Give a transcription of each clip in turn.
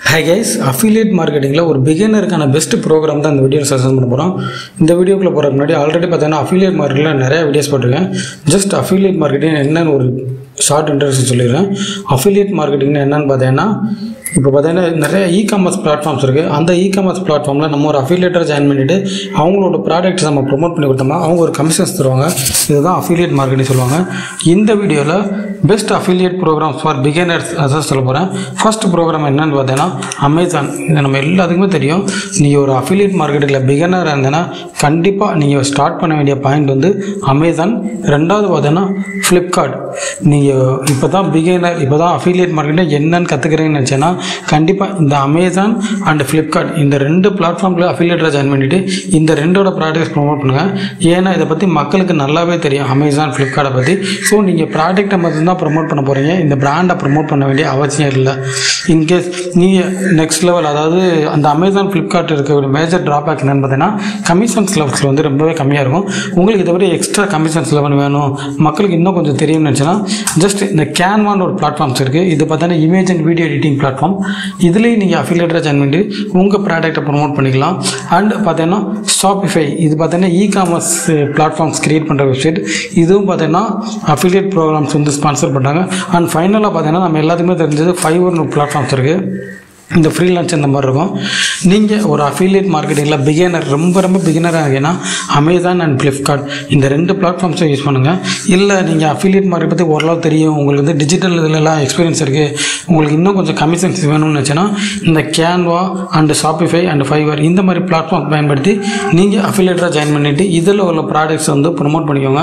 hi guys affiliate மார்க்கெட்டிங்கில் ஒரு பிகினருக்கான best program தான் இந்த வீடியோவில் சஜன் பண்ண போகிறோம் இந்த வீடியோக்குள்ளே போகிறதுக்கு முன்னாடி ஆல்ரெடி பார்த்தீங்கன்னா அஃபிலியேட் மார்க்கெட்டில் நிறைய வீடியோஸ் போட்டிருக்கேன் ஜஸ்ட் அஃபிலியேட் மார்க்கெட்டிங் என்னன்னு ஒரு ஷார்ட் இன்ட்ரடக்ஷன் சொல்லிடுறேன் அஃபிலியேட் மார்க்கெட்டிங்னா என்னன்னு பார்த்தீங்கன்னா இப்போ பார்த்தீங்கன்னா நிறைய இ காமர்ஸ் பிளாட்ஃபார்ம்ஸ் இருக்குது அந்த இ காமர்ஸ் பிளாட்ஃபார்மில் நம்ம ஒரு அஃபிலியேட்டர் ஜாயின் பண்ணிவிட்டு அவங்களோட ப்ராடக்ட்ஸ் நம்ம ப்ரொமோட் பண்ணி கொடுத்தோம்னா அவங்க ஒரு கமிஷன்ஸ் தருவாங்க இதுதான் அஃபிலியேட் மார்க்கெட்டிங் சொல்லுவாங்க இந்த வீடியோவில் best affiliate programs for beginners அதான் சொல்ல போகிறேன் ஃபர்ஸ்ட் ப்ரோக்ராம் என்னன்னு பார்த்தீங்கன்னா அமேசான் இது நம்ம எல்லாத்துக்குமே தெரியும் நீங்கள் ஒரு அஃபிலியேட் மார்க்கெட்டில் பிகினராக இருந்தேன்னா கண்டிப்பாக நீங்கள் ஸ்டார்ட் பண்ண வேண்டிய பாயிண்ட் வந்து அமேசான் ரெண்டாவது பார்த்தீங்கன்னா ஃப்ளிப்கார்ட் நீங்கள் இப்போ தான் பிகினர் இப்போ தான் அஃபிலியேட் மார்க்கெட்டில் என்னன்னு கற்றுக்கிறீங்கன்னு நினச்சேன்னா கண்டிப்பாக இந்த அமேசான் அண்ட் ஃப்ளிப்கார்ட் இந்த ரெண்டு பிளாட்ஃபார்மில் அஃபிலியேட்டரை ஜாயின் பண்ணிவிட்டு இந்த ரெண்டோட ப்ராடக்ட்ஸ் ப்ரொமோட் பண்ணுங்கள் ஏன்னா இதை பற்றி மக்களுக்கு நல்லாவே தெரியும் அமேசான் ஃப்ளிப்கார்ட்டை பற்றி ஸோ நீங்கள் ப்ராடக்ட்டை மட்டும்தான் ப்ரொமோட் பண்ண போகிறீங்க இந்த பிராண்டை ப்ரொமோட் பண்ண வேண்டிய அவசியம் இல்லை இன்கேஸ் நீங்கள் நெக்ஸ்ட் லெவல் அதாவது அந்த அமேசான் ஃப்ளிப்கார்ட் இருக்க ஒரு மேஜர் ட்ராபேக் என்னென்னு பார்த்தீங்கன்னா கமிஷன்ஸ் லெவல்ஸ் வந்து ரொம்பவே கம்மியாக இருக்கும் உங்களுக்கு இதை விட எக்ஸ்ட்ரா கமிஷன்ஸ் லெவல் வேணும் மக்களுக்கு இன்னும் கொஞ்சம் தெரியும்னு நினச்சேன்னா ஜஸ்ட் இந்த கேன்வான் ஒரு பிளாட்ஃபார்ம்ஸ் இருக்குது இது பார்த்தீங்கன்னா image and video editing platform இதுலேயும் நீங்கள் அஃபிலியேட்டராக ஜாயின் பண்ணி உங்கள் ப்ராடக்ட்டை ப்ரொமோட் பண்ணிக்கலாம் அண்ட் பார்த்தீங்கன்னா ஷாப்பிஃபை இது பார்த்தீங்கன்னா இ காமர்ஸ் பிளாட்ஃபார்ம்ஸ் கிரியேட் பண்ணுற வெப்சைட் இதுவும் பார்த்தீங்கன்னா அஃபிலியேட் ப்ரோக்ராம்ஸ் வந்து ஸ்பான்சர் பண்ணுறாங்க அண்ட் ஃபைனலாக பார்த்தீங்கன்னா நம்ம எல்லாத்துக்குமே தெரிஞ்சது ஃபைவர் பிளாட்ஃபார்ம்ஸ் இருக்குது இந்த ஃப்ரீலான்ஸ் இந்த மாதிரி இருக்கும் நீங்கள் ஒரு அஃபிலியேட் மார்க்கெட்டிங்கில் பிகினர் ரொம்ப ரொம்ப பிகினராக இருக்கீங்கன்னா அமேசான் அண்ட் ஃப்ளிப்கார்ட் இந்த ரெண்டு பிளாட்ஃபார்ம்ஸும் யூஸ் பண்ணுங்கள் இல்லை நீங்கள் அஃபிலியேட் மார்க்கெட் பற்றி ஓரளவு தெரியும் உங்களுக்கு வந்து டிஜிட்டல் இதிலலாம் எக்ஸ்பீரியன்ஸ் இருக்குது உங்களுக்கு இன்னும் கொஞ்சம் கமிஷன்ஸ் வேணும்னு நினச்சேன்னா இந்த Canva and Shopify and Fiverr இந்த மாதிரி பிளாட்ஃபார்ம் பயன்படுத்தி நீங்கள் அஃபிலியேட்டராக ஜாயின் பண்ணிவிட்டு இதில் உள்ள ப்ராடக்ட்ஸ் வந்து ப்ரொமோட் பண்ணிக்கோங்க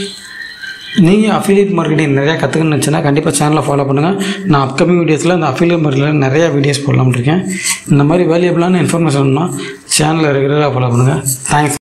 நீங்கள் அஃபிலியேட் மார்க்கெட்டிங் நிறையா கற்றுக்கணும்னு நினச்சின்னா கண்டிப்பாக சேனலை ஃபாலோ பண்ணுங்கள் நான் அப்கமிங் வீடியோஸில் இந்த அஃபிலியேட் மார்க்கெட்டில் நிறையா வீடியோஸ் போடலாம்னு இருக்கேன் இந்த மாதிரி வேல்யூபிளான இன்ஃபர்மேஷன்னா சேனலை ரெகுலராக ஃபாலோ பண்ணுங்கள் தேங்க்ஸ்